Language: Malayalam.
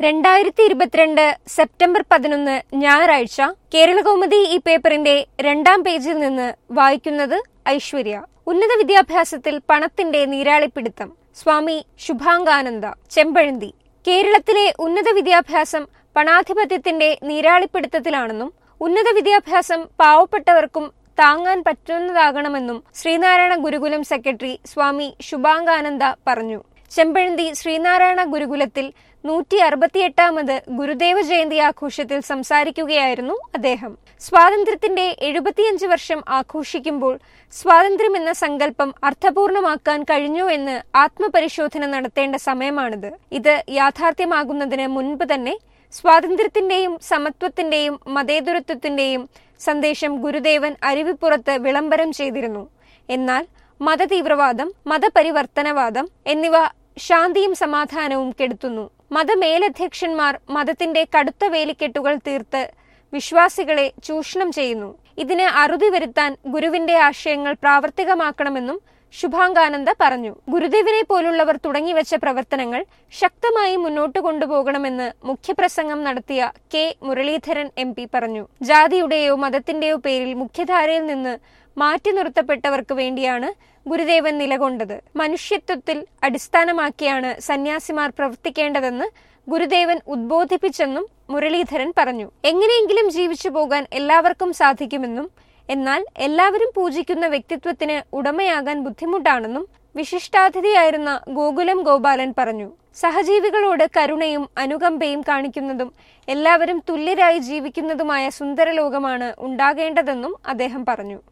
രണ്ടായിരത്തി ഇരുപത്തിരണ്ട് സെപ്റ്റംബർ പതിനൊന്ന് ഞായറാഴ്ച കേരളകൗമുദി ഈ പേപ്പറിന്റെ രണ്ടാം പേജിൽ നിന്ന് വായിക്കുന്നത് ഐശ്വര്യ ഉന്നത വിദ്യാഭ്യാസത്തിൽ പണത്തിന്റെ നീരാളിപ്പിടുത്തം സ്വാമി ശുഭാംഗാനന്ദ ചെമ്പഴന്തി കേരളത്തിലെ ഉന്നത വിദ്യാഭ്യാസം പണാധിപത്യത്തിന്റെ നീരാളിപ്പിടുത്തത്തിലാണെന്നും ഉന്നത വിദ്യാഭ്യാസം പാവപ്പെട്ടവർക്കും താങ്ങാൻ പറ്റുന്നതാകണമെന്നും ശ്രീനാരായണ ഗുരുകുലം സെക്രട്ടറി സ്വാമി ശുഭാംഗാനന്ദ പറഞ്ഞു ചെമ്പഴന്തി ശ്രീനാരായണ ഗുരുകുലത്തിൽ നൂറ്റി അറുപത്തിയെട്ടാമത് ഗുരുദേവ ജയന്തി ആഘോഷത്തിൽ സംസാരിക്കുകയായിരുന്നു അദ്ദേഹം സ്വാതന്ത്ര്യത്തിന്റെ എഴുപത്തിയഞ്ച് വർഷം ആഘോഷിക്കുമ്പോൾ സ്വാതന്ത്ര്യം എന്ന സങ്കല്പം അർത്ഥപൂർണമാക്കാൻ കഴിഞ്ഞു എന്ന് ആത്മപരിശോധന നടത്തേണ്ട സമയമാണിത് ഇത് യാഥാർത്ഥ്യമാകുന്നതിന് മുൻപ് തന്നെ സ്വാതന്ത്ര്യത്തിന്റെയും സമത്വത്തിന്റെയും മതേതരത്വത്തിന്റെയും സന്ദേശം ഗുരുദേവൻ അരുവിപ്പുറത്ത് വിളംബരം ചെയ്തിരുന്നു എന്നാൽ മതതീവ്രവാദം മതപരിവർത്തനവാദം എന്നിവ ശാന്തിയും സമാധാനവും കെടുത്തുന്നു മതമേലധ്യക്ഷന്മാർ മതത്തിന്റെ കടുത്ത വേലിക്കെട്ടുകൾ തീർത്ത് വിശ്വാസികളെ ചൂഷണം ചെയ്യുന്നു ഇതിന് അറുതി വരുത്താൻ ഗുരുവിന്റെ ആശയങ്ങൾ പ്രാവർത്തികമാക്കണമെന്നും ശുഭാംഗാനന്ദ പറഞ്ഞു ഗുരുദേവനെ പോലുള്ളവർ തുടങ്ങിവെച്ച പ്രവർത്തനങ്ങൾ ശക്തമായി മുന്നോട്ട് കൊണ്ടുപോകണമെന്ന് മുഖ്യപ്രസംഗം നടത്തിയ കെ മുരളീധരൻ എം പി പറഞ്ഞു ജാതിയുടെയോ മതത്തിന്റെയോ പേരിൽ മുഖ്യധാരയിൽ നിന്ന് മാറ്റി നിർത്തപ്പെട്ടവർക്ക് വേണ്ടിയാണ് ഗുരുദേവൻ നിലകൊണ്ടത് മനുഷ്യത്വത്തിൽ അടിസ്ഥാനമാക്കിയാണ് സന്യാസിമാർ പ്രവർത്തിക്കേണ്ടതെന്ന് ഗുരുദേവൻ ഉദ്ബോധിപ്പിച്ചെന്നും മുരളീധരൻ പറഞ്ഞു എങ്ങനെയെങ്കിലും ജീവിച്ചു പോകാൻ എല്ലാവർക്കും സാധിക്കുമെന്നും എന്നാൽ എല്ലാവരും പൂജിക്കുന്ന വ്യക്തിത്വത്തിന് ഉടമയാകാൻ ബുദ്ധിമുട്ടാണെന്നും വിശിഷ്ടാതിഥിയായിരുന്ന ഗോകുലം ഗോപാലൻ പറഞ്ഞു സഹജീവികളോട് കരുണയും അനുകമ്പയും കാണിക്കുന്നതും എല്ലാവരും തുല്യരായി ജീവിക്കുന്നതുമായ സുന്ദരലോകമാണ് ഉണ്ടാകേണ്ടതെന്നും അദ്ദേഹം പറഞ്ഞു